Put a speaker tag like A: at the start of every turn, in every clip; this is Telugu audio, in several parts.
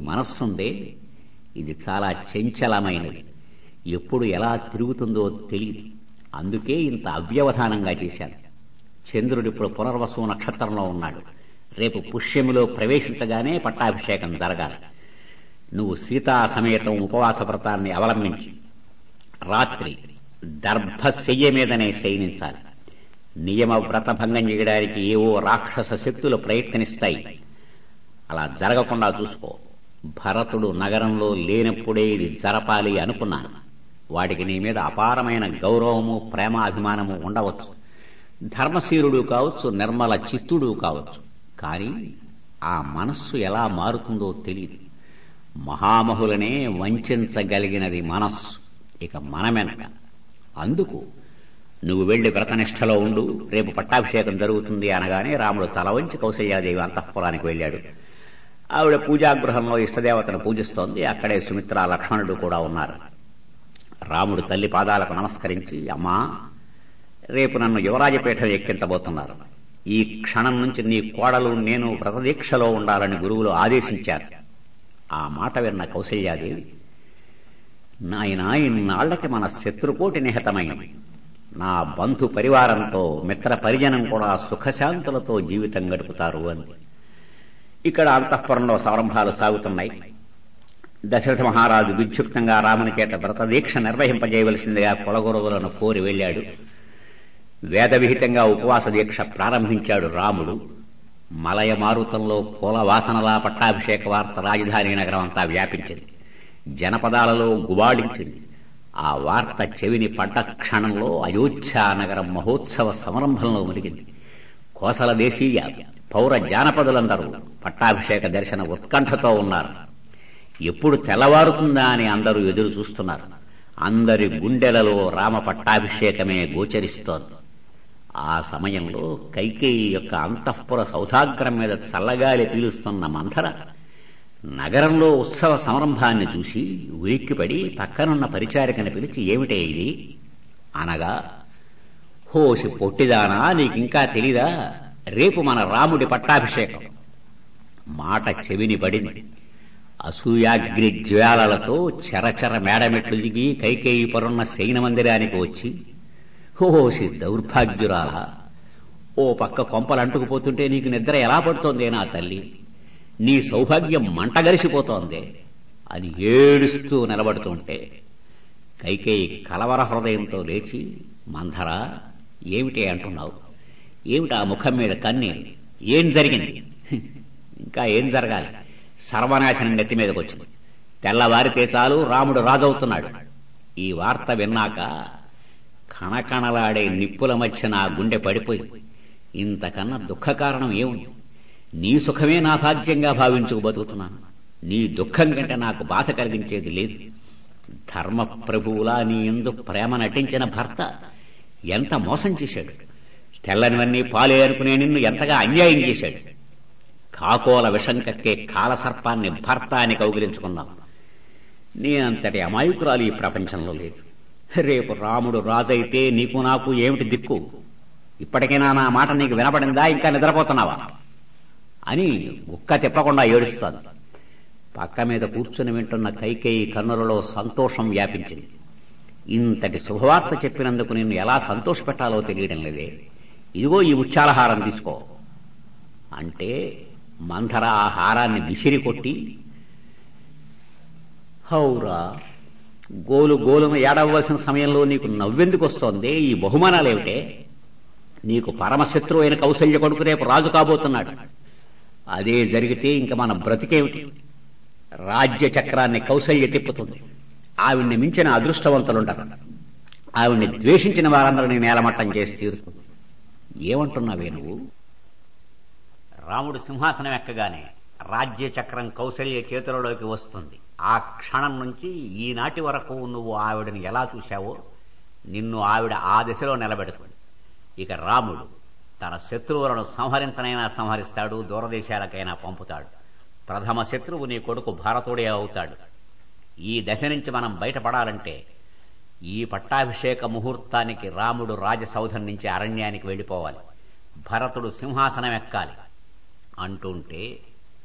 A: మనస్సుందే ఇది చాలా చంచలమైనది ఎప్పుడు ఎలా తిరుగుతుందో తెలియదు అందుకే ఇంత అవ్యవధానంగా చేశాను చంద్రుడు ఇప్పుడు పునర్వసు నక్షత్రంలో ఉన్నాడు రేపు పుష్యమిలో ప్రవేశించగానే పట్టాభిషేకం జరగాలి నువ్వు సీతా సమేతం ఉపవాస వ్రతాన్ని అవలంబించి రాత్రి దర్భశయ్య మీదనే శయనించాలి నియమ వ్రత భంగం చేయడానికి ఏవో రాక్షస శక్తులు ప్రయత్నిస్తాయి అలా జరగకుండా చూసుకో భరతుడు నగరంలో లేనప్పుడే ఇది జరపాలి అనుకున్నాను వాడికి నీ మీద అపారమైన గౌరవము ప్రేమ అభిమానము ఉండవచ్చు ధర్మశీరుడు కావచ్చు నిర్మల చిత్తుడు కావచ్చు కానీ ఆ మనస్సు ఎలా మారుతుందో తెలియదు మహామహులనే వంచగలిగినది మనస్సు ఇక మనమెనక అందుకు నువ్వు వెళ్లి వ్రతనిష్టలో ఉండు రేపు పట్టాభిషేకం జరుగుతుంది అనగానే రాముడు తల వంచి కౌశల్యాదేవి అంతఃపురానికి వెళ్ళాడు ఆవిడ పూజాగృహంలో ఇష్టదేవతను పూజిస్తోంది అక్కడే సుమిత్ర లక్ష్మణుడు కూడా ఉన్నారు రాముడు తల్లి పాదాలకు నమస్కరించి అమ్మా రేపు నన్ను యువరాజపీఠం ఎక్కించబోతున్నారు ఈ క్షణం నుంచి నీ కోడలు నేను వ్రతదీక్షలో ఉండాలని గురువులు ఆదేశించారు ఆ మాట విన్న కౌశల్యాదేవి నాయన ఇన్నాళ్లకి మన శత్రుకోటి నిహతమైంది నా బంధు పరివారంతో మిత్ర పరిజనం కూడా సుఖశాంతులతో జీవితం గడుపుతారు అంది ఇక్కడ అంతఃపురంలో సంరంభాలు సాగుతున్నాయి దశరథ మహారాజు విద్యుక్తంగా రాముని చేత వ్రతదీక్ష నిర్వహింపజేయవలసిందిగా కులగురువులను కోరి వెళ్లాడు వేదవిహితంగా ఉపవాస దీక్ష ప్రారంభించాడు రాముడు మలయ మారుతంలో కుల వాసనలా పట్టాభిషేక వార్త రాజధాని నగరం అంతా వ్యాపించింది జనపదాలలో గుబాళించింది ఆ వార్త చెవిని పడ్డ క్షణంలో అయోధ్య నగరం మహోత్సవ సంరంభంలో మునిగింది కోసల దేశీయ పౌర జానపదులందరూ పట్టాభిషేక దర్శన ఉత్కంఠతో ఉన్నారు ఎప్పుడు తెల్లవారుతుందా అని అందరూ ఎదురు చూస్తున్నారు అందరి గుండెలలో రామ పట్టాభిషేకమే గోచరిస్తోంది ఆ సమయంలో కైకేయి యొక్క అంతఃపుర సౌధాగ్రం మీద చల్లగాలి పీలుస్తున్న మంథర నగరంలో ఉత్సవ సంరంభాన్ని చూసి ఉలిక్కిపడి పక్కనున్న పరిచారికని పిలిచి ఏమిటే ఇది అనగా హోసి పొట్టిదానా నీకింకా తెలీదా రేపు మన రాముడి పట్టాభిషేకం మాట చెవిని పడింది అసూయాగ్ని జ్వాలలతో చెరచెర మేడమెట్లు దిగి కైకేయి పరున్న శయన మందిరానికి వచ్చి హోసి దౌర్భాగ్యురాల ఓ పక్క కొంపలు అంటుకుపోతుంటే నీకు నిద్ర ఎలా పడుతోందే నా తల్లి నీ సౌభాగ్యం మంటగలిసిపోతోందే అని ఏడుస్తూ నిలబడుతుంటే కైకేయి కలవర హృదయంతో లేచి మంధర ఏమిటి అంటున్నావు ఏమిటి ఆ ముఖం మీద కన్నీరు ఏం జరిగింది ఇంకా ఏం జరగాలి సర్వనాశనం నెత్తి మీదకి వచ్చింది తెల్లవారితే చాలు రాముడు రాజవుతున్నాడు ఈ వార్త విన్నాక కణకణలాడే నిప్పుల మధ్య నా గుండె పడిపోయింది ఇంతకన్నా దుఃఖ కారణం ఏముంది నీ సుఖమే నా భాగ్యంగా భావించుకు బతుకుతున్నాను నీ దుఃఖం కంటే నాకు బాధ కలిగించేది లేదు ధర్మ ప్రభువులా నీ ఎందు ప్రేమ నటించిన భర్త ఎంత మోసం చేశాడు తెల్లనివన్నీ పాలే అనుకునే నిన్ను ఎంతగా అన్యాయం చేశాడు కాకోల విషం కక్కే కాలసర్పాన్ని భర్త అని కౌగిలించుకున్నావు నేనంతటి అమాయకురాలు ఈ ప్రపంచంలో లేదు రేపు రాముడు రాజైతే నీకు నాకు ఏమిటి దిక్కు ఇప్పటికైనా నా మాట నీకు వినపడిందా ఇంకా నిద్రపోతున్నావా అని గుక్క తిప్పకుండా ఏడుస్తాను పక్క మీద కూర్చుని వింటున్న కైకేయి కన్నులలో సంతోషం వ్యాపించింది ఇంతటి శుభవార్త చెప్పినందుకు నిన్ను ఎలా సంతోషపెట్టాలో తెలియడం లేదే ఇదిగో ఈ ముత్యాలహారం తీసుకో అంటే మంథర ఆ హారాన్ని విసిరి కొట్టి హౌరా గోలు గోలును ఏడవలసిన సమయంలో నీకు నవ్వెందుకు వస్తోంది ఈ బహుమానాలేమిటే నీకు పరమశత్రువు అయిన కౌశల్య కొడుకు రేపు రాజు కాబోతున్నాడు అదే జరిగితే ఇంక మన బ్రతికేమిటి రాజ్య చక్రాన్ని కౌశల్య తిప్పుతుంది ఆవిడ్ని మించిన అదృష్టవంతులుంటారు ఆవిడ్ని ద్వేషించిన వారందరినీ నేలమట్టం చేసి తీరుతుంది ఏమంటున్నావే నువ్వు రాముడు సింహాసనం ఎక్కగానే రాజ్య చక్రం కౌశల్య చేతులలోకి వస్తుంది ఆ క్షణం నుంచి ఈనాటి వరకు నువ్వు ఆవిడని ఎలా చూశావో నిన్ను ఆవిడ ఆ దిశలో నిలబెడుతుంది ఇక రాముడు తన శత్రువులను సంహరించనైనా సంహరిస్తాడు దూరదేశాలకైనా పంపుతాడు ప్రథమ శత్రువు నీ కొడుకు భారతుడే అవుతాడు ఈ దశ నుంచి మనం బయటపడాలంటే ఈ పట్టాభిషేక ముహూర్తానికి రాముడు రాజసౌధం నుంచి అరణ్యానికి వెళ్ళిపోవాలి భరతుడు సింహాసనం ఎక్కాలి అంటుంటే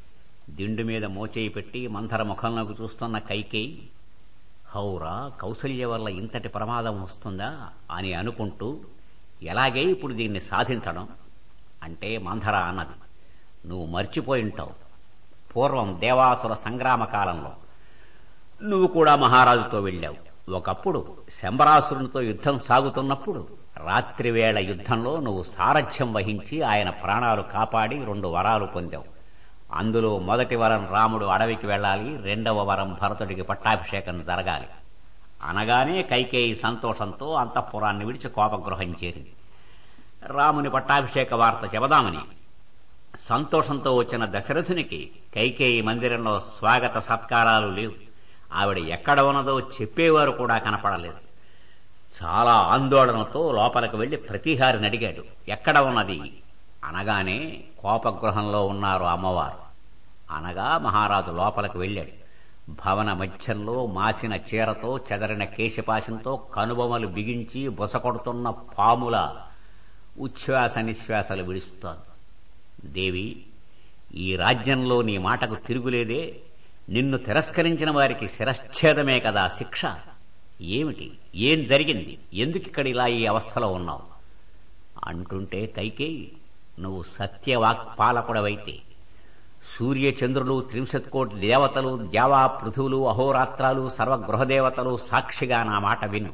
A: దిండు మీద మోచేయి పెట్టి మంథర ముఖంలోకి చూస్తున్న కైకేయి హౌరా కౌసల్య వల్ల ఇంతటి ప్రమాదం వస్తుందా అని అనుకుంటూ ఎలాగే ఇప్పుడు దీన్ని సాధించడం అంటే మంథర అన్నది నువ్వు మర్చిపోయి ఉంటావు పూర్వం దేవాసుర సంగ్రామ కాలంలో నువ్వు కూడా మహారాజుతో వెళ్ళావు ఒకప్పుడు శంబరాసురునితో యుద్ధం సాగుతున్నప్పుడు రాత్రివేళ యుద్ధంలో నువ్వు సారథ్యం వహించి ఆయన ప్రాణాలు కాపాడి రెండు వరాలు పొందావు అందులో మొదటి వరం రాముడు అడవికి వెళ్ళాలి రెండవ వరం భరతుడికి పట్టాభిషేకం జరగాలి అనగానే కైకేయి సంతోషంతో అంతఃపురాన్ని విడిచి కోపగృహం చేరింది రాముని పట్టాభిషేక వార్త చెబదామని సంతోషంతో వచ్చిన దశరథునికి కైకేయి మందిరంలో స్వాగత సత్కారాలు లేవు ఆవిడ ఎక్కడ ఉన్నదో చెప్పేవారు కూడా కనపడలేదు చాలా ఆందోళనతో లోపలికి వెళ్లి ప్రతిహారిని అడిగాడు ఎక్కడ ఉన్నది అనగానే కోపగృహంలో ఉన్నారు అమ్మవారు అనగా మహారాజు లోపలికి వెళ్ళాడు భవన మధ్యంలో మాసిన చీరతో చెదరిన కేశపాశంతో కనుబొమలు బిగించి బుసకొడుతున్న పాముల ఉచ్ఛ్వాస నిశ్వాసలు విడుస్తోంది దేవి ఈ రాజ్యంలో నీ మాటకు తిరుగులేదే నిన్ను తిరస్కరించిన వారికి శిరశ్ఛేదమే కదా శిక్ష ఏమిటి ఏం జరిగింది ఎందుకిక్కడ ఇలా ఈ అవస్థలో ఉన్నావు అంటుంటే కైకేయి నువ్వు సత్యవాక్పాలకుడవైతే సూర్యచంద్రులు త్రింశత్ కోటి దేవతలు ద్యావా పృథువులు అహోరాత్రాలు సర్వగృహదేవతలు సాక్షిగా నా మాట విను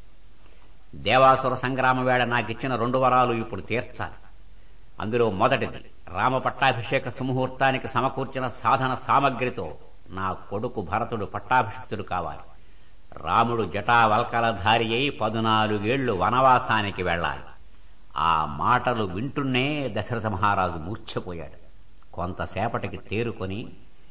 A: దేవాసుర సంగ్రామ వేళ నాకిచ్చిన రెండు వరాలు ఇప్పుడు తీర్చాలి అందులో మొదటిది రామ పట్టాభిషేక సుముహూర్తానికి సమకూర్చిన సాధన సామగ్రితో నా కొడుకు భరతుడు పట్టాభిషిక్తుడు కావాలి రాముడు జటావల్కలధారి అయి పదునాలుగేళ్లు వనవాసానికి వెళ్ళాలి ఆ మాటలు వింటున్నే దశరథ మహారాజు మూర్ఛపోయాడు కొంతసేపటికి తేరుకొని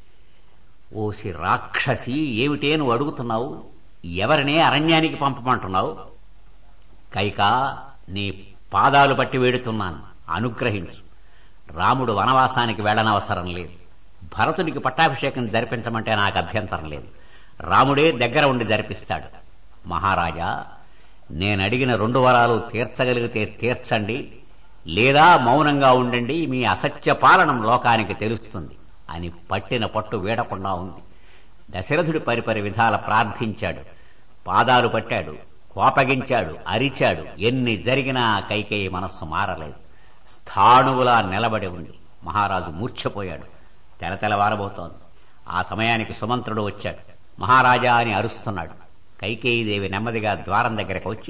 A: ఓసి రాక్షసి ఏమిటే నువ్వు అడుగుతున్నావు ఎవరినే అరణ్యానికి పంపమంటున్నావు కైకా నీ పాదాలు పట్టి వేడుతున్నాను అనుగ్రహించు రాముడు వనవాసానికి వెళ్ళనవసరం లేదు భరతుడికి పట్టాభిషేకం జరిపించమంటే నాకు అభ్యంతరం లేదు రాముడే దగ్గర ఉండి జరిపిస్తాడు మహారాజా నేనడిగిన రెండు వరాలు తీర్చగలిగితే తీర్చండి లేదా మౌనంగా ఉండండి మీ అసత్య పాలనం లోకానికి తెలుస్తుంది అని పట్టిన పట్టు వీడకుండా ఉంది దశరథుడి పరిపరి విధాల ప్రార్థించాడు పాదాలు పట్టాడు కోపగించాడు అరిచాడు ఎన్ని జరిగినా కైకేయి మనస్సు మారలేదు స్థాణువులా నిలబడి ఉంది మహారాజు మూర్ఛపోయాడు తెలతెలవారబోతోంది ఆ సమయానికి సుమంత్రుడు వచ్చాడు మహారాజా అని అరుస్తున్నాడు కైకేయీదేవి నెమ్మదిగా ద్వారం దగ్గరకు వచ్చి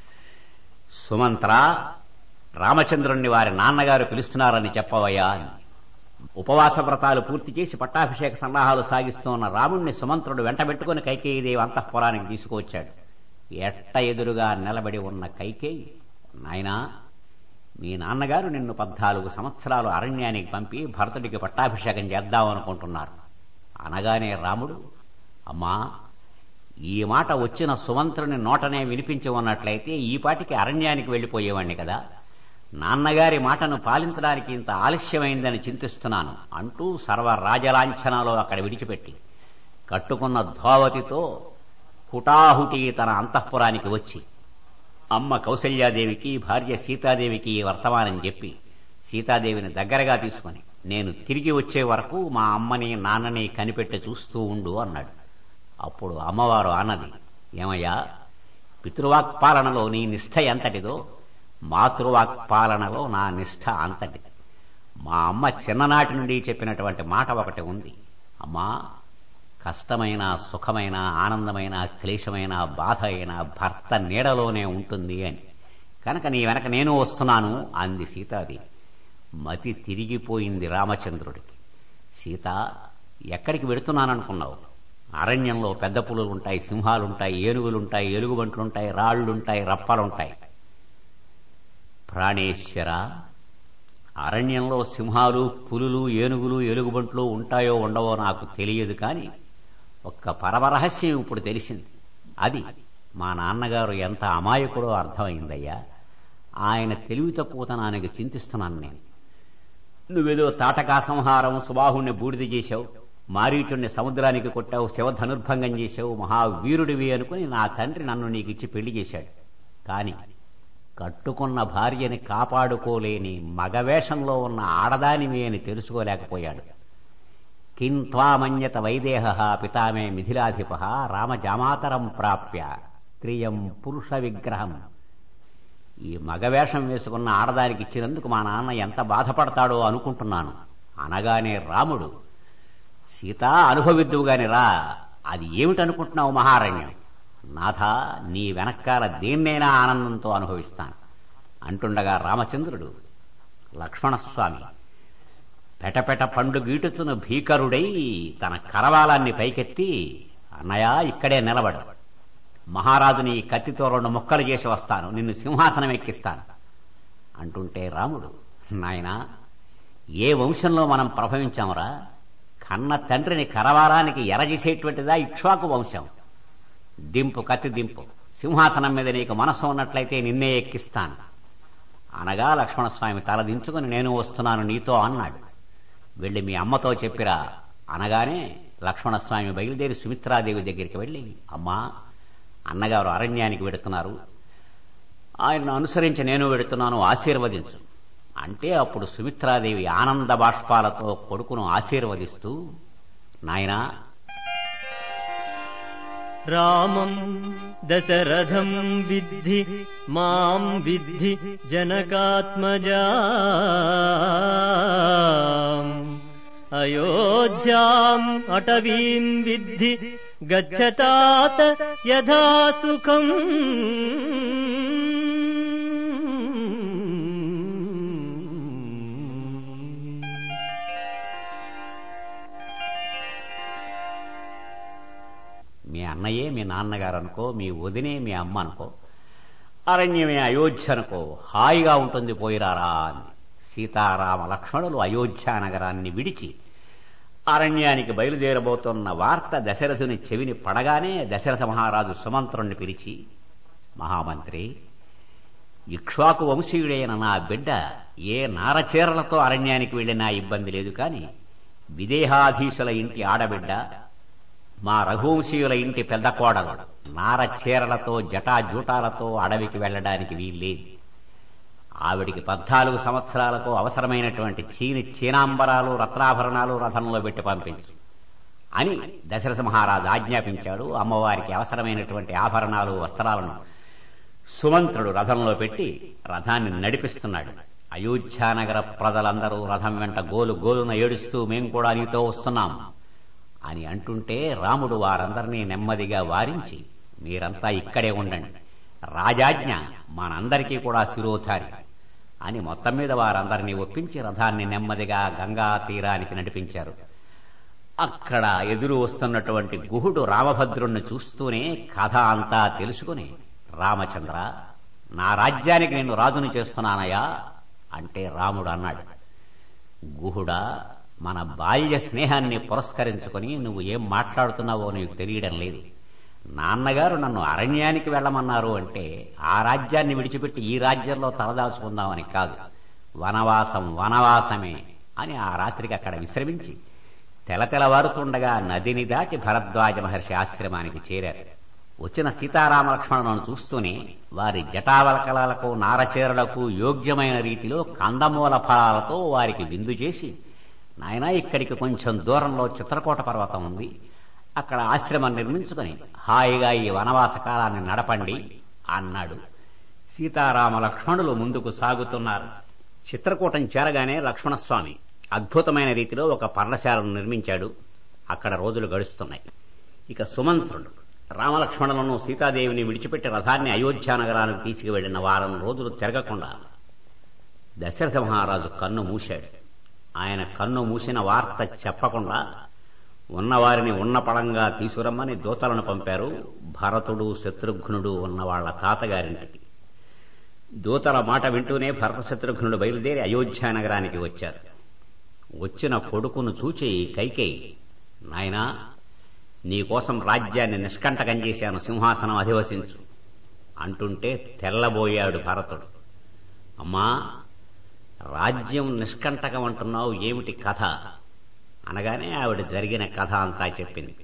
A: సుమంత్ర రామచంద్రుణ్ణి వారి నాన్నగారు పిలుస్తున్నారని చెప్పవయ్యా అని ఉపవాస వ్రతాలు పూర్తి చేసి పట్టాభిషేక సన్నాహాలు సాగిస్తున్న రాముణ్ణి సుమంత్రుడు వెంటబెట్టుకుని కైకేయీదేవి అంతఃపురానికి తీసుకువచ్చాడు ఎట్ట ఎదురుగా నిలబడి ఉన్న కైకేయి నాయనా మీ నాన్నగారు నిన్ను పద్నాలుగు సంవత్సరాలు అరణ్యానికి పంపి భరతుడికి పట్టాభిషేకం చేద్దామనుకుంటున్నారు అనగానే రాముడు అమ్మా ఈ మాట వచ్చిన సుమంత్రుని నోటనే వినిపించి ఉన్నట్లయితే ఈ పాటికి అరణ్యానికి వెళ్లిపోయేవాణ్ణి కదా నాన్నగారి మాటను పాలించడానికి ఇంత ఆలస్యమైందని చింతిస్తున్నాను అంటూ సర్వ రాజలాంఛనాలో అక్కడ విడిచిపెట్టి కట్టుకున్న ధోవతితో హుటాహుటి తన అంతఃపురానికి వచ్చి అమ్మ కౌసల్యాదేవికి భార్య సీతాదేవికి ఈ వర్తమానం చెప్పి సీతాదేవిని దగ్గరగా తీసుకుని నేను తిరిగి వచ్చే వరకు మా అమ్మని నాన్నని కనిపెట్టి చూస్తూ ఉండు అన్నాడు అప్పుడు అమ్మవారు అన్నది ఏమయ్యా పితృవాక్పాలనలో నీ నిష్ఠ ఎంతటిదో మాతృవాక్పాలనలో నా నిష్ఠ అంతటిది మా అమ్మ చిన్ననాటి నుండి చెప్పినటువంటి మాట ఒకటి ఉంది అమ్మా కష్టమైన సుఖమైన ఆనందమైన క్లేశమైన బాధ అయిన భర్త నీడలోనే ఉంటుంది అని కనుక నీ వెనక నేను వస్తున్నాను అంది సీతాదేవి మతి తిరిగిపోయింది రామచంద్రుడికి సీత ఎక్కడికి వెడుతున్నాననుకున్నావు అరణ్యంలో పెద్ద పులులు ఉంటాయి సింహాలుంటాయి ఏనుగులుంటాయి ఎలుగుబంట్లుంటాయి రాళ్లుంటాయి రప్పలుంటాయి ప్రాణేశ్వర అరణ్యంలో సింహాలు పులులు ఏనుగులు ఎలుగుబంట్లు ఉంటాయో ఉండవో నాకు తెలియదు కానీ ఒక్క పరమరహస్యం ఇప్పుడు తెలిసింది అది మా నాన్నగారు ఎంత అమాయకుడో అర్థమైందయ్యా ఆయన తెలివి తక్కువతనానికి చింతిస్తున్నాను నేను నువ్వేదో తాటకా సంహారం సుబాహుణ్ణి బూడిద చేశావు మారీచుణ్ణి సముద్రానికి కొట్టావు శివధనుర్భంగం చేశావు మహావీరుడివి అనుకుని నా తండ్రి నన్ను నీకిచ్చి పెళ్లి చేశాడు కాని కట్టుకున్న భార్యని కాపాడుకోలేని మగవేషంలో ఉన్న ఆడదానివి అని తెలుసుకోలేకపోయాడు కిం త్వామన్యత వైదేహ పితామే మిథిలాధిప రామజామాతరం ప్రాప్య స్త్రియం పురుష విగ్రహం ఈ మగవేషం వేసుకున్న ఆడదానికి ఇచ్చినందుకు మా నాన్న ఎంత బాధపడతాడో అనుకుంటున్నాను అనగానే రాముడు సీత అనుభవిద్దువుగాని రా అది ఏమిటనుకుంటున్నావు మహారణ్యం నాథ నీ వెనకాల దేన్నైనా ఆనందంతో అనుభవిస్తాను అంటుండగా రామచంద్రుడు లక్ష్మణస్వామి పెటపెట పండు గీటుతున్న భీకరుడై తన కరవాలాన్ని పైకెత్తి అన్నయ్య ఇక్కడే నిలబడు మహారాజుని ఈ కత్తితో రెండు ముక్కలు చేసి వస్తాను నిన్ను సింహాసనం ఎక్కిస్తాను అంటుంటే రాముడు నాయనా ఏ వంశంలో మనం ప్రభవించామురా కన్న తండ్రిని కరవారానికి ఎరజేసేటువంటిదా ఇక్ష్వాకు వంశం దింపు కత్తి దింపు సింహాసనం మీద నీకు మనస్సు ఉన్నట్లయితే నిన్నే ఎక్కిస్తాను అనగా లక్ష్మణస్వామి తలదించుకుని నేను వస్తున్నాను నీతో అన్నాడు వెళ్లి మీ అమ్మతో చెప్పిరా అనగానే లక్ష్మణస్వామి బయలుదేరి సుమిత్రాదేవి దగ్గరికి వెళ్లి అమ్మా అన్నగారు అరణ్యానికి వెడుతున్నారు ఆయనను అనుసరించి నేను వెడుతున్నాను ఆశీర్వదించు అంటే అప్పుడు సుమిత్రాదేవి ఆనంద బాష్పాలతో కొడుకును ఆశీర్వదిస్తూ నాయనా
B: రామం దశరథం విద్ధి మాం విద్ధి జనకాత్మజా అయోధ్యాం అటవీం విద్ధి గచ్చతాత యథా సుఖం
A: మీ అన్నయ్యే మీ నాన్నగారు అనుకో మీ వదినే మీ అమ్మ అనుకో అరణ్యమే అయోధ్య అనుకో హాయిగా ఉంటుంది పోయిరారా అని సీతారామ లక్ష్మణులు అయోధ్య నగరాన్ని విడిచి అరణ్యానికి బయలుదేరబోతున్న వార్త దశరథుని చెవిని పడగానే దశరథ మహారాజు సుమంత్రుణ్ణి పిలిచి మహామంత్రి ఇక్ష్వాకు వంశీయుడైన నా బిడ్డ ఏ నారచీరలతో అరణ్యానికి వెళ్ళినా ఇబ్బంది లేదు కాని విదేహాధీశుల ఇంటి ఆడబిడ్డ మా రఘువంశీయుల ఇంటి పెద్ద కోడలు నార చీరలతో జటాజూటాలతో అడవికి వెళ్లడానికి వీల్లేదు ఆవిడికి పద్నాలుగు సంవత్సరాలకు అవసరమైనటువంటి చీని చీనాంబరాలు రత్నాభరణాలు రథంలో పెట్టి పంపించు అని దశరథ మహారాజు ఆజ్ఞాపించాడు అమ్మవారికి అవసరమైనటువంటి ఆభరణాలు వస్త్రాలను సుమంత్రుడు రథంలో పెట్టి రథాన్ని నడిపిస్తున్నాడు అయోధ్యానగర ప్రజలందరూ రథం వెంట గోలు గోలున ఏడుస్తూ మేం కూడా నీతో వస్తున్నాం అని అంటుంటే రాముడు వారందరినీ నెమ్మదిగా వారించి మీరంతా ఇక్కడే ఉండండి రాజాజ్ఞ మనందరికీ కూడా శిరోధారి అని మొత్తం మీద వారందరినీ ఒప్పించి రథాన్ని నెమ్మదిగా గంగా తీరానికి నడిపించారు అక్కడ ఎదురు వస్తున్నటువంటి గుహుడు రామభద్రుణ్ణి చూస్తూనే కథ అంతా తెలుసుకుని రామచంద్ర నా రాజ్యానికి నేను రాజుని చేస్తున్నానయ్యా అంటే రాముడు అన్నాడు గుహుడా మన బాల్య స్నేహాన్ని పురస్కరించుకొని నువ్వు ఏం మాట్లాడుతున్నావో నీకు తెలియడం లేదు నాన్నగారు నన్ను అరణ్యానికి వెళ్ళమన్నారు అంటే ఆ రాజ్యాన్ని విడిచిపెట్టి ఈ రాజ్యంలో తలదాచుకుందామని కాదు వనవాసం వనవాసమే అని ఆ రాత్రికి అక్కడ విశ్రమించి తెలతెలవారుతుండగా నదిని దాటి భరద్వాజ మహర్షి ఆశ్రమానికి చేరారు వచ్చిన సీతారామ లక్ష్మణులను చూస్తూనే వారి జటావలకలాలకు నారచీరలకు యోగ్యమైన రీతిలో కందమూల ఫలాలతో వారికి విందు చేసి నాయనా ఇక్కడికి కొంచెం దూరంలో చిత్రకూట పర్వతం ఉంది అక్కడ ఆశ్రమం నిర్మించుకుని హాయిగా ఈ వనవాస కాలాన్ని నడపండి అన్నాడు సీతారామ లక్ష్మణులు ముందుకు సాగుతున్నారు చిత్రకూటం చేరగానే లక్ష్మణస్వామి అద్భుతమైన రీతిలో ఒక పర్ణశాలను నిర్మించాడు అక్కడ రోజులు గడుస్తున్నాయి ఇక సుమంత్రుడు రామలక్ష్మణులను సీతాదేవిని విడిచిపెట్టి రథాన్ని అయోధ్య నగరానికి తీసుకువెళ్లిన వారం రోజులు తిరగకుండా దశరథ మహారాజు కన్ను మూశాడు ఆయన కన్ను మూసిన వార్త చెప్పకుండా ఉన్నవారిని ఉన్న పడంగా తీసుకురమ్మని దూతలను పంపారు భరతుడు శత్రుఘ్నుడు ఉన్న వాళ్ల తాతగారింటికి దూతల మాట వింటూనే భరత శత్రుఘ్నుడు బయలుదేరి అయోధ్య నగరానికి వచ్చారు వచ్చిన కొడుకును చూచి కైకేయి నాయనా నీకోసం రాజ్యాన్ని నిష్కంటకం చేశాను సింహాసనం అధివసించు అంటుంటే తెల్లబోయాడు భరతుడు అమ్మా రాజ్యం నిష్కంటకం అంటున్నావు ఏమిటి కథ అనగానే ఆవిడ జరిగిన కథ అంతా చెప్పింది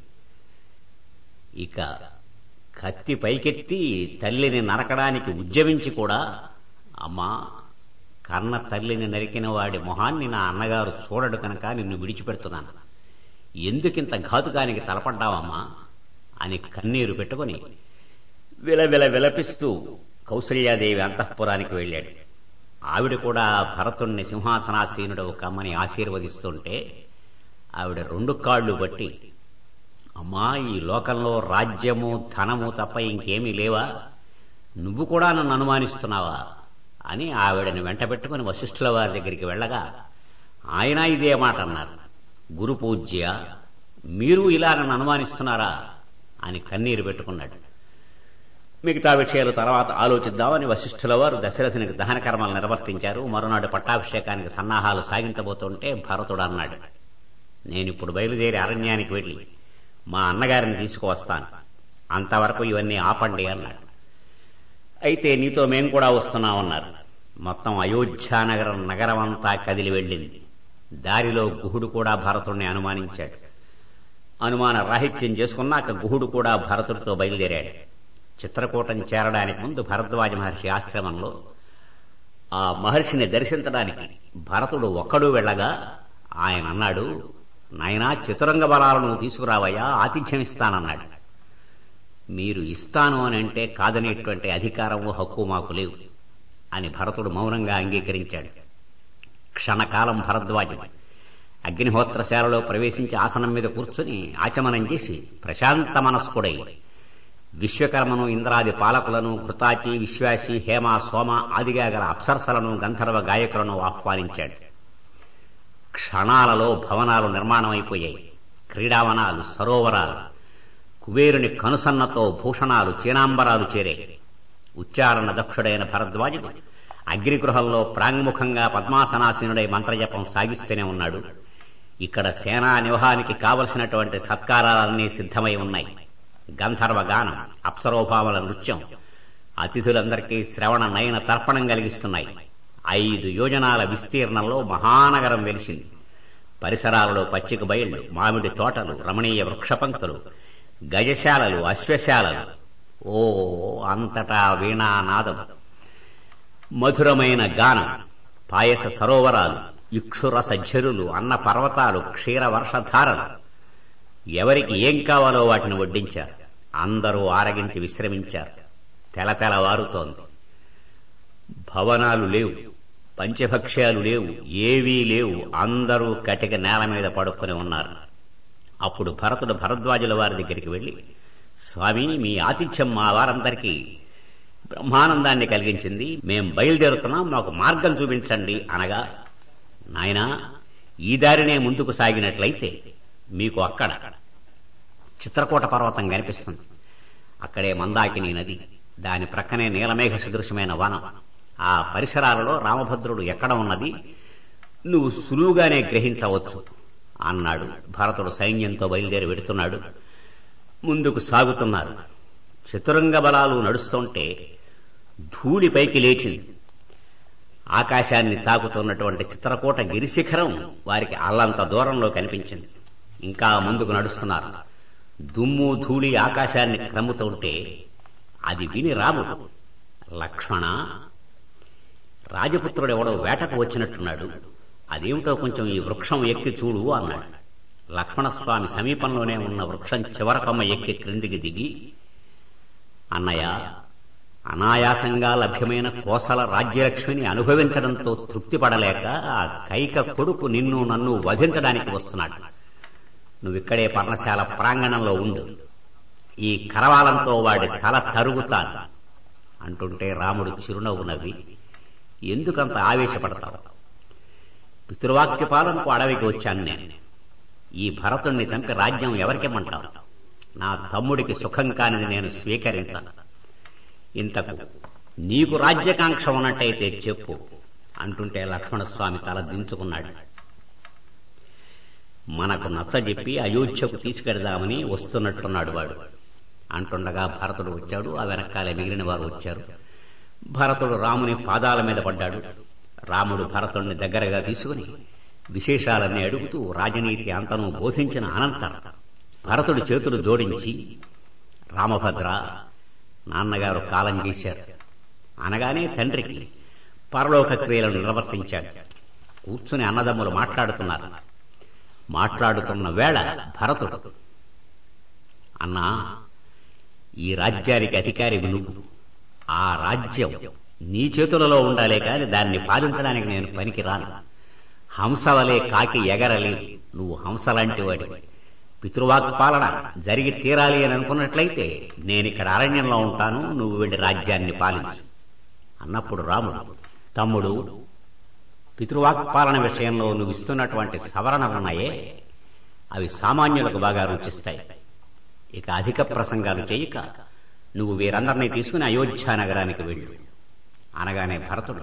A: ఇక కత్తి పైకెత్తి తల్లిని నరకడానికి ఉద్యమించి కూడా అమ్మా కన్న తల్లిని నరికిన వాడి మొహాన్ని నా అన్నగారు చూడడు కనుక నిన్ను విడిచిపెడుతున్నాను ఎందుకింత ఘాతుకానికి తలపడ్డావమ్మా అని కన్నీరు పెట్టుకుని విలవిల విలపిస్తూ కౌసల్యాదేవి అంతఃపురానికి వెళ్ళాడు ఆవిడ కూడా భరతుణ్ణి సింహాసనాసీనుడు కమ్మని ఆశీర్వదిస్తుంటే ఆవిడ రెండు కాళ్ళు బట్టి అమ్మా ఈ లోకంలో రాజ్యము ధనము తప్ప ఇంకేమీ లేవా నువ్వు కూడా నన్ను అనుమానిస్తున్నావా అని ఆవిడని వెంట పెట్టుకుని వశిష్ఠుల వారి దగ్గరికి వెళ్ళగా ఆయన ఇదే మాట అన్నారు గురు పూజ్య మీరు ఇలా నన్ను అనుమానిస్తున్నారా అని కన్నీరు పెట్టుకున్నాడు మిగతా విషయాలు తర్వాత ఆలోచిద్దామని వశిష్ఠుల వారు దశరథునికి దహన కర్మలు నిర్వర్తించారు మరునాడు పట్టాభిషేకానికి సన్నాహాలు సాగించబోతుంటే భరతుడు అన్నాడు నేనిప్పుడు బయలుదేరి అరణ్యానికి వెళ్ళి మా అన్నగారిని తీసుకువస్తాను అంతవరకు ఇవన్నీ ఆపండి అన్నాడు అయితే నీతో మేం కూడా వస్తున్నామన్నారు మొత్తం అయోధ్యానగరం నగరమంతా కదిలి వెళ్ళింది దారిలో గుహుడు కూడా భరతుడిని అనుమానించాడు అనుమాన రాహిత్యం చేసుకున్నాక గుహుడు కూడా భరతుడితో బయలుదేరాడు చిత్రకూటం చేరడానికి ముందు భరద్వాజ మహర్షి ఆశ్రమంలో ఆ మహర్షిని దర్శించడానికి భరతుడు ఒక్కడు వెళ్ళగా ఆయన అన్నాడు నాయనా చతురంగ బలాలను తీసుకురావయ్యా ఆతిథ్యం ఇస్తానన్నాడు మీరు ఇస్తాను అని అంటే కాదనేటువంటి అధికారము హక్కు మాకు లేవు అని భరతుడు మౌనంగా అంగీకరించాడు క్షణకాలం భరద్వాజం అగ్నిహోత్రశాలలో ప్రవేశించి ఆసనం మీద కూర్చుని ఆచమనం చేసి ప్రశాంత మనస్కుడై విశ్వకర్మను ఇంద్రాది పాలకులను కృతాచి విశ్వాసి హేమ సోమ ఆదిగా గల అప్సరసలను గంధర్వ గాయకులను ఆహ్వానించాడు క్షణాలలో భవనాలు నిర్మాణమైపోయాయి క్రీడావనాలు సరోవరాలు కుబేరుని కనుసన్నతో భూషణాలు చీనాంబరాలు చేరాయి ఉచ్చారణ దక్షుడైన భరద్వాజుడు అగ్నిగృహంలో ప్రాంగ్ముఖంగా పద్మాసనాసీనుడై మంత్రజపం సాగిస్తూనే ఉన్నాడు ఇక్కడ సేనా నివహానికి కావలసినటువంటి సత్కారాలన్నీ సిద్ధమై ఉన్నాయి గంధర్వ గానం అప్సరోభావల నృత్యం అతిథులందరికీ శ్రవణ నయన తర్పణం కలిగిస్తున్నాయి ఐదు యోజనాల విస్తీర్ణంలో మహానగరం వెలిసింది పరిసరాలలో పచ్చిక బయళ్లు మామిడి తోటలు రమణీయ వృక్షపంక్తులు గజశాలలు అశ్వశాలలు ఓ అంతటా వీణానాదం మధురమైన గానం పాయస సరోవరాలు ఇక్షురస ఝరులు అన్న పర్వతాలు క్షీర వర్షధారలు ఎవరికి ఏం కావాలో వాటిని వడ్డించారు అందరూ ఆరగించి విశ్రమించారు తెలతెలవారుతోంది భవనాలు లేవు పంచభక్ష్యాలు లేవు ఏవీ లేవు అందరూ కటిక నేల మీద పడుకుని ఉన్నారు అప్పుడు భరతుడు భరద్వాజుల వారి దగ్గరికి వెళ్లి స్వామి మీ ఆతిథ్యం మా వారందరికీ బ్రహ్మానందాన్ని కలిగించింది మేం బయలుదేరుతున్నాం మాకు మార్గం చూపించండి అనగా నాయనా ఈ దారినే ముందుకు సాగినట్లయితే మీకు అక్కడ చిత్రకూట పర్వతం కనిపిస్తుంది అక్కడే మందాకిని నది దాని ప్రక్కనే నీలమేఘ సదృశమైన వనం ఆ పరిసరాలలో రామభద్రుడు ఎక్కడ ఉన్నది నువ్వు సులువుగానే గ్రహించవచ్చు అన్నాడు భరతుడు సైన్యంతో బయలుదేరి వెడుతున్నాడు ముందుకు సాగుతున్నారు చతురంగ బలాలు నడుస్తుంటే ధూళిపైకి లేచింది ఆకాశాన్ని తాకుతున్నటువంటి చిత్రకూట గిరిశిఖరం వారికి అల్లంత దూరంలో కనిపించింది ఇంకా ముందుకు నడుస్తున్నారు దుమ్ము ధూళి ఆకాశాన్ని క్రమ్ముతుంటే అది విని రాముడు లక్ష్మణ రాజపుత్రుడు ఎవడో వేటకు వచ్చినట్టున్నాడు అదేమిటో కొంచెం ఈ వృక్షం ఎక్కి చూడు అన్నాడు లక్ష్మణస్వామి సమీపంలోనే ఉన్న వృక్షం చివరకొమ్మ ఎక్కి క్రిందికి దిగి అన్నయ్య అనాయాసంగా లభ్యమైన కోసల రాజ్యలక్ష్మిని అనుభవించడంతో తృప్తిపడలేక ఆ కైక కొడుకు నిన్ను నన్ను వధించడానికి వస్తున్నాడు నువ్విక్కడే పర్ణశాల ప్రాంగణంలో ఉండు ఈ కరవాలంతో వాడి తల తరుగుతాను అంటుంటే రాముడు చిరునవ్వు నవ్వి ఎందుకంత ఆవేశపడతావు పితృవాక్య పాలనకు అడవికి వచ్చాను నేను ఈ భరతుణ్ణి చంపి రాజ్యం ఎవరికిమ్మంటావు నా తమ్ముడికి సుఖం కానిది నేను స్వీకరించను ఇంతకు నీకు రాజ్యకాంక్ష ఉన్నట్టయితే చెప్పు అంటుంటే లక్ష్మణస్వామి తల దించుకున్నాడు మనకు నచ్చజెప్పి అయోధ్యకు తీసుకెడదామని వస్తున్నట్టున్నాడు వాడు అంటుండగా భరతుడు వచ్చాడు ఆ వెనకాలే మిగిలిన వారు వచ్చారు భరతుడు రాముని పాదాల మీద పడ్డాడు రాముడు భరతుడిని దగ్గరగా తీసుకుని విశేషాలన్నీ అడుగుతూ రాజనీతి అంతను బోధించిన అనంతరం భరతుడి చేతులు జోడించి రామభద్ర నాన్నగారు కాలం చేశారు అనగానే తండ్రికి పరలోక క్రియలను నిర్వర్తించాడు కూర్చుని అన్నదమ్ములు మాట్లాడుతున్నారు మాట్లాడుతున్న వేళ భరతుడు అన్నా ఈ రాజ్యానికి అధికారి నువ్వు ఆ రాజ్యం నీ చేతులలో ఉండాలే కాని దాన్ని పాలించడానికి నేను పనికి రాను హంసవలే కాకి ఎగరలేదు నువ్వు హంసలాంటి వాడి పితృవాక్ పాలన జరిగి తీరాలి అని అనుకున్నట్లయితే నేనిక్కడ అరణ్యంలో ఉంటాను నువ్వు వెళ్ళి రాజ్యాన్ని పాలించు అన్నప్పుడు రాముడు తమ్ముడు పితృవాక్ పాలన విషయంలో నువ్వు ఇస్తున్నటువంటి సవరణలున్నాయే అవి సామాన్యులకు బాగా రుచిస్తాయి ఇక అధిక ప్రసంగాలు చేయక నువ్వు వీరందరినీ తీసుకుని అయోధ్య నగరానికి వెళ్ళు అనగానే భరతుడు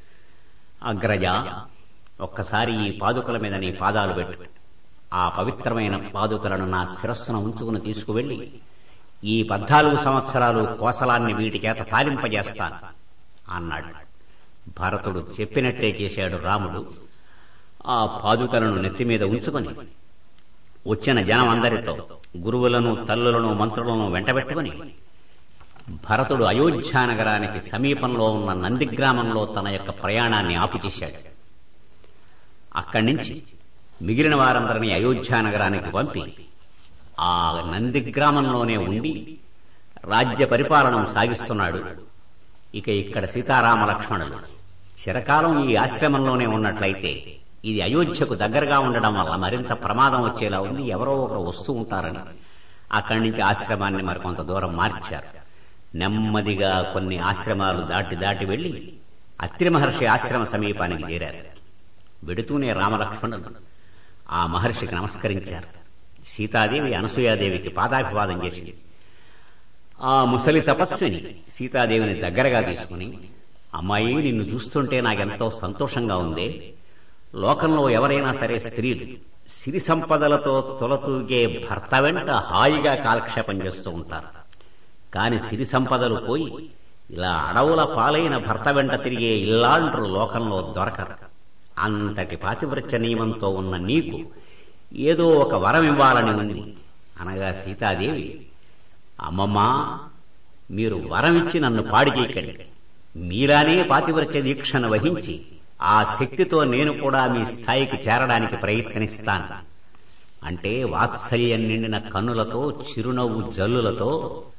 A: అగ్రజ ఒక్కసారి ఈ పాదుకల మీద నీ పాదాలు పెట్టు ఆ పవిత్రమైన పాదుకలను నా శిరస్సున ఉంచుకుని తీసుకువెళ్లి ఈ పద్నాలుగు సంవత్సరాలు కోసలాన్ని వీటి చేత పాలింపజేస్తాను అన్నాడు భరతుడు చెప్పినట్టే చేశాడు రాముడు ఆ పాదుకలను నెత్తి మీద ఉంచుకొని వచ్చిన జనం అందరితో గురువులను తల్లులను మంత్రులను వెంటబెట్టుకుని భరతుడు అయోధ్య నగరానికి సమీపంలో ఉన్న నందిగ్రామంలో తన యొక్క ప్రయాణాన్ని ఆపుచేశాడు అక్కడి నుంచి మిగిలిన వారందరినీ అయోధ్య నగరానికి పంపి ఆ నందిగ్రామంలోనే ఉండి రాజ్య పరిపాలన సాగిస్తున్నాడు ఇక ఇక్కడ సీతారామ లక్ష్మణులు చిరకాలం ఈ ఆశ్రమంలోనే ఉన్నట్లయితే ఇది అయోధ్యకు దగ్గరగా ఉండడం వల్ల మరింత ప్రమాదం వచ్చేలా ఉంది ఎవరో ఒకరు వస్తూ ఉంటారని అక్కడి నుంచి ఆశ్రమాన్ని మరికొంత దూరం మార్చారు నెమ్మదిగా కొన్ని ఆశ్రమాలు దాటి దాటి వెళ్లి అత్రి మహర్షి ఆశ్రమ సమీపానికి చేరారు వెడుతూనే రామలక్ష్మణులు ఆ మహర్షికి నమస్కరించారు సీతాదేవి అనసూయాదేవికి పాదాభివాదం చేసింది ఆ ముసలి తపస్విని సీతాదేవిని దగ్గరగా తీసుకుని అమ్మాయి నిన్ను చూస్తుంటే నాకెంతో సంతోషంగా ఉంది లోకంలో ఎవరైనా సరే స్త్రీలు సిరి సంపదలతో తొలతూగే భర్త వెంట హాయిగా కాలక్షేపం చేస్తూ ఉంటారు కాని సిరి సంపదలు పోయి ఇలా అడవుల పాలైన భర్త వెంట తిరిగే ఇల్లాండ్రు లోకంలో దొరకరు అంతటి పాతివృత్య నియమంతో ఉన్న నీకు ఏదో ఒక వరం ఇవ్వాలని ఉంది అనగా సీతాదేవి అమ్మమ్మ మీరు వరం ఇచ్చి నన్ను పాడి చేయకండి మీలానే పాతివృత్య దీక్షను వహించి ఆ శక్తితో నేను కూడా మీ స్థాయికి చేరడానికి ప్రయత్నిస్తాను అంటే వాత్సల్యం నిండిన కన్నులతో చిరునవ్వు జల్లులతో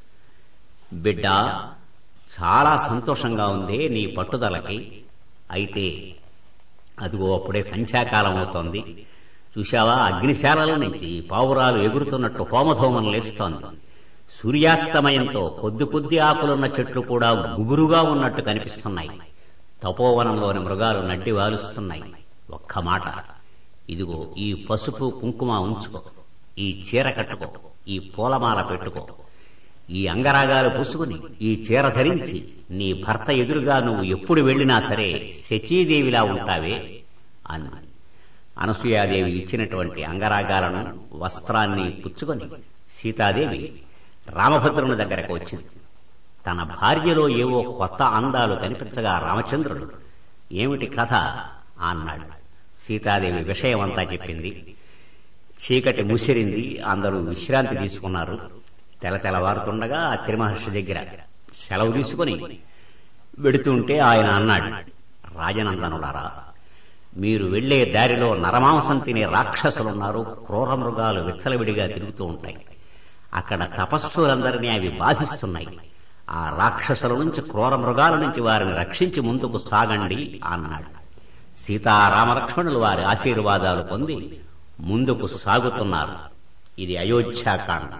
A: బిడ్డ చాలా సంతోషంగా ఉంది నీ పట్టుదలకి అయితే అదిగో అప్పుడే సంధ్యాకాలం అవుతోంది చూశావా అగ్నిశాలల నుంచి పావురాలు ఎగురుతున్నట్టు హోమధోమం లేస్తోంది సూర్యాస్తమయంతో కొద్ది కొద్ది ఆకులున్న చెట్లు కూడా గుబురుగా ఉన్నట్టు కనిపిస్తున్నాయి తపోవనంలోని మృగాలు నడ్డి వాలుస్తున్నాయి ఒక్క మాట ఇదిగో ఈ పసుపు కుంకుమ ఉంచుకో ఈ చీర కట్టుకో ఈ పూలమాల పెట్టుకో ఈ అంగరాగాలు పూసుకుని ఈ చీర ధరించి నీ భర్త ఎదురుగా నువ్వు ఎప్పుడు వెళ్ళినా సరే శచీదేవిలా ఉంటావే అని అనసూయాదేవి ఇచ్చినటువంటి అంగరాగాలను వస్త్రాన్ని పుచ్చుకొని సీతాదేవి రామభద్రుని దగ్గరకు వచ్చింది తన భార్యలో ఏవో కొత్త అందాలు కనిపించగా రామచంద్రుడు ఏమిటి కథ అన్నాడు సీతాదేవి విషయమంతా చెప్పింది చీకటి ముసిరింది అందరూ విశ్రాంతి తీసుకున్నారు తెల తెలవారుతుండగా అత్రి మహర్షి దగ్గర సెలవు తీసుకుని వెడుతుంటే ఆయన అన్నాడు రాజనందనులారా మీరు వెళ్లే దారిలో నరమాంసం తినే రాక్షసులున్నారు క్రూర మృగాలు విచ్చలవిడిగా తిరుగుతూ ఉంటాయి అక్కడ తపస్సులందరినీ అవి బాధిస్తున్నాయి ఆ రాక్షసుల నుంచి క్రూర మృగాల నుంచి వారిని రక్షించి ముందుకు సాగండి అన్నాడు సీతారామలక్ష్మణులు వారి ఆశీర్వాదాలు పొంది ముందుకు సాగుతున్నారు ఇది అయోధ్యాకాండ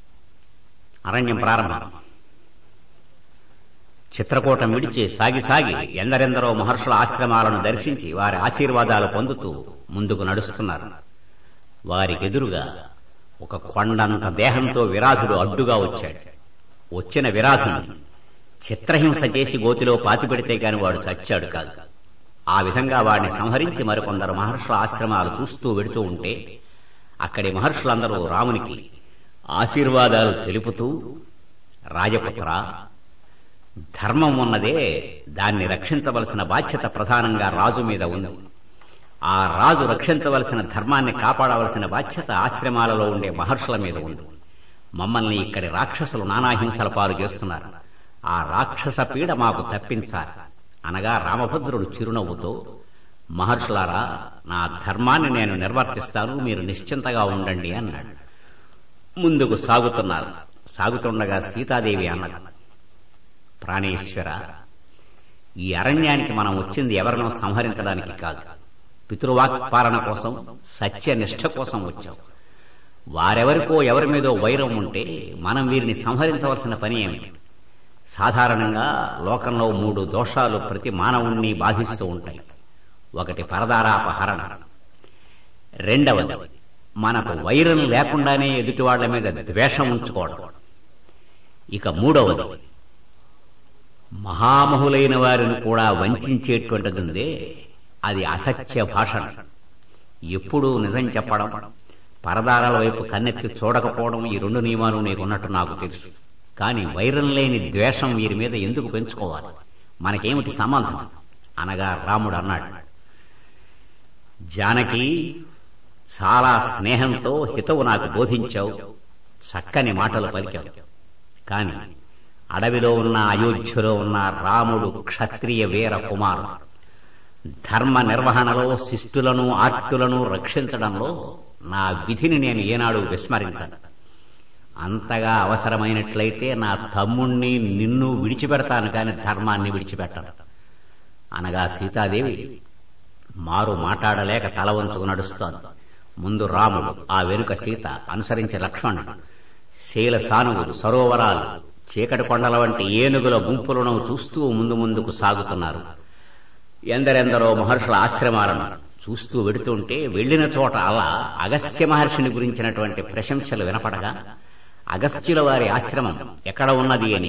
A: అరణ్యం ప్రారంభం చిత్రకూటం విడిచి సాగి సాగి ఎందరెందరో మహర్షుల ఆశ్రమాలను దర్శించి వారి ఆశీర్వాదాలు పొందుతూ ముందుకు నడుస్తున్నారు వారికెదురుగా ఒక కొండంత దేహంతో విరాధుడు అడ్డుగా వచ్చాడు వచ్చిన విరాధుని చిత్రహింస చేసి గోతిలో పాతిపెడితే గాని వాడు చచ్చాడు కాదు ఆ విధంగా వాడిని సంహరించి మరికొందరు మహర్షుల ఆశ్రమాలు చూస్తూ వెడుతూ ఉంటే అక్కడి మహర్షులందరూ రామునికి ఆశీర్వాదాలు తెలుపుతూ రాజపుత్ర ధర్మం ఉన్నదే దాన్ని రక్షించవలసిన బాధ్యత ప్రధానంగా రాజు మీద ఉంది ఆ రాజు రక్షించవలసిన ధర్మాన్ని కాపాడవలసిన బాధ్యత ఆశ్రమాలలో ఉండే మహర్షుల మీద ఉంది మమ్మల్ని ఇక్కడి రాక్షసులు నానాహింసల పాలు చేస్తున్నారు ఆ రాక్షస పీడ మాకు తప్పించాలి అనగా రామభద్రుడు చిరునవ్వుతో మహర్షులారా నా ధర్మాన్ని నేను నిర్వర్తిస్తాను మీరు నిశ్చింతగా ఉండండి అన్నాడు ముందుకు సాగుతున్నారు సాగుతుండగా సీతాదేవి అన్నది ప్రాణేశ్వర ఈ అరణ్యానికి మనం వచ్చింది ఎవరినో సంహరించడానికి కాదు పితృవాక్ పాలన కోసం సత్యనిష్ట కోసం వచ్చాం వారెవరికో ఎవరి మీదో వైరం ఉంటే మనం వీరిని సంహరించవలసిన పని ఏమిటి సాధారణంగా లోకంలో మూడు దోషాలు ప్రతి మానవుణ్ణి బాధిస్తూ ఉంటాయి ఒకటి పరదారాపహరణ రెండవది మనకు వైరం లేకుండానే ఎదుటి వాళ్ల మీద ద్వేషం ఉంచుకోవడం ఇక మూడవది మహామహులైన వారిని కూడా వంచేటువంటిది ఉందే అది అసత్య భాషణ ఎప్పుడూ నిజం చెప్పడం పరదారాల వైపు కన్నెత్తి చూడకపోవడం ఈ రెండు నియమాలు నీకున్నట్టు నాకు తెలుసు కానీ వైరం లేని ద్వేషం వీరి మీద ఎందుకు పెంచుకోవాలి మనకేమిటి సంబంధం అనగా రాముడు అన్నాడు జానకి చాలా స్నేహంతో హితవు నాకు బోధించావు చక్కని మాటలు పలికావు కాని అడవిలో ఉన్న అయోధ్యలో ఉన్న రాముడు క్షత్రియ వీర కుమారుడు ధర్మ నిర్వహణలో శిష్టులను ఆర్తులను రక్షించడంలో నా విధిని నేను ఏనాడు విస్మరించను అంతగా అవసరమైనట్లయితే నా తమ్ముణ్ణి నిన్ను విడిచిపెడతాను కాని ధర్మాన్ని విడిచిపెట్టను అనగా సీతాదేవి మారు మాట్లాడలేక తల వంచుకు నడుస్తోంది ముందు రాముడు ఆ వెనుక సీత అనుసరించి లక్ష్మణుడు శీల సానువులు సరోవరాలు చీకటి కొండల వంటి ఏనుగుల గుంపులను చూస్తూ ముందు ముందుకు సాగుతున్నారు ఎందరెందరో మహర్షుల ఆశ్రమాలను చూస్తూ వెడుతుంటే వెళ్లిన చోట అలా అగస్త్య మహర్షిని గురించినటువంటి ప్రశంసలు వినపడగా అగస్త్యుల వారి ఆశ్రమం ఎక్కడ ఉన్నది అని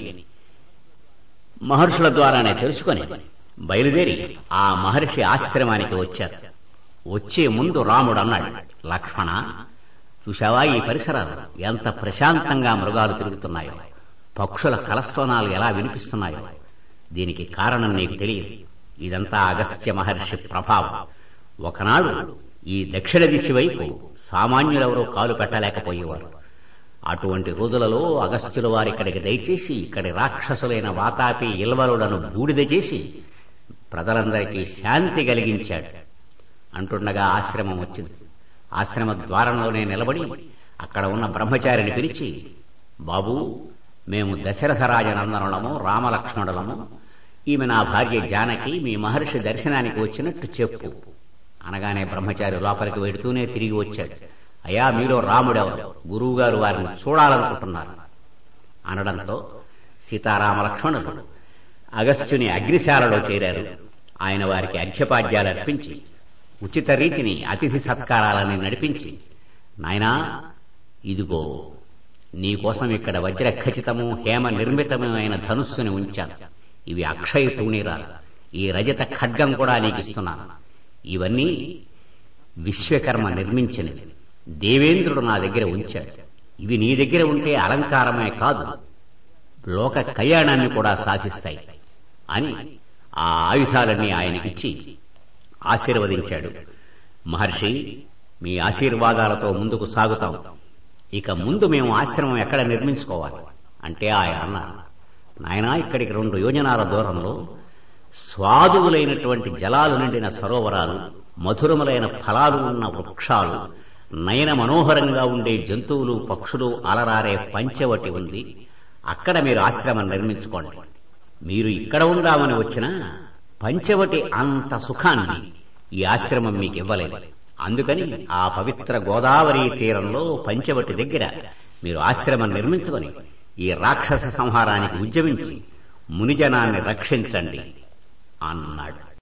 A: మహర్షుల ద్వారానే తెలుసుకొని బయలుదేరి ఆ మహర్షి ఆశ్రమానికి వచ్చారు వచ్చే ముందు రాముడు అన్నాడు లక్ష్మణ చూశావా ఈ పరిసరాలు ఎంత ప్రశాంతంగా మృగాలు తిరుగుతున్నాయో పక్షుల కలస్వనాలు ఎలా వినిపిస్తున్నాయో దీనికి కారణం నీకు తెలియదు ఇదంతా అగస్త్య మహర్షి ప్రభావం ఒకనాడు ఈ దక్షిణ దిశ వైపు సామాన్యులెవరూ కాలు పెట్టలేకపోయేవారు అటువంటి రోజులలో అగస్త్యుల వారు ఇక్కడికి దయచేసి ఇక్కడి రాక్షసులైన వాతాపి ఇల్వలులను బూడిద చేసి ప్రజలందరికీ శాంతి కలిగించాడు అంటుండగా ఆశ్రమం వచ్చింది ఆశ్రమ ద్వారంలోనే నిలబడి అక్కడ ఉన్న బ్రహ్మచారిని పిలిచి బాబూ మేము దశరథ రాజనందనులము రామలక్ష్మణులము ఈమె నా భార్య జానకి మీ మహర్షి దర్శనానికి వచ్చినట్టు చెప్పు అనగానే బ్రహ్మచారి లోపలికి వెడుతూనే తిరిగి వచ్చాడు అయా మీలో రాముడెవరు గురువుగారు వారిని చూడాలనుకుంటున్నారు అనడంతో సీతారామ లక్ష్మణులు అగస్త్యుని అగ్నిశాలలో చేరారు ఆయన వారికి అర్ఘ్యపాద్యాలు అర్పించి ఉచిత రీతిని అతిథి సత్కారాలని నడిపించి నాయనా ఇదిగో నీకోసం ఇక్కడ వజ్ర ఖచ్చితము హేమ నిర్మితమైన ధనుస్సుని ఉంచాను ఇవి అక్షయ తూణీరాలు ఈ రజత ఖడ్గం కూడా నీకు ఇస్తున్నాను ఇవన్నీ విశ్వకర్మ నిర్మించినవి దేవేంద్రుడు నా దగ్గర ఉంచాడు ఇవి నీ దగ్గర ఉంటే అలంకారమే కాదు లోక కళ్యాణాన్ని కూడా సాధిస్తాయి అని ఆ ఆయుధాలన్నీ ఆయనకిచ్చి ఆశీర్వదించాడు మహర్షి మీ ఆశీర్వాదాలతో ముందుకు సాగుతాం ఇక ముందు మేము ఆశ్రమం ఎక్కడ నిర్మించుకోవాలి అంటే ఆయన అన్నారు నాయనా ఇక్కడికి రెండు యోజనాల దూరంలో స్వాదువులైనటువంటి జలాలు నిండిన సరోవరాలు మధురములైన ఫలాలు ఉన్న వృక్షాలు నయన మనోహరంగా ఉండే జంతువులు పక్షులు అలరారే పంచవటి ఉంది అక్కడ మీరు ఆశ్రమం నిర్మించుకోండి మీరు ఇక్కడ ఉందామని వచ్చినా పంచవటి అంత సుఖాన్ని ఈ ఆశ్రమం మీకు ఇవ్వలేదు అందుకని ఆ పవిత్ర గోదావరి తీరంలో పంచవటి దగ్గర మీరు ఆశ్రమం నిర్మించుకొని ఈ రాక్షస సంహారానికి ఉద్యమించి మునిజనాన్ని రక్షించండి అన్నాడు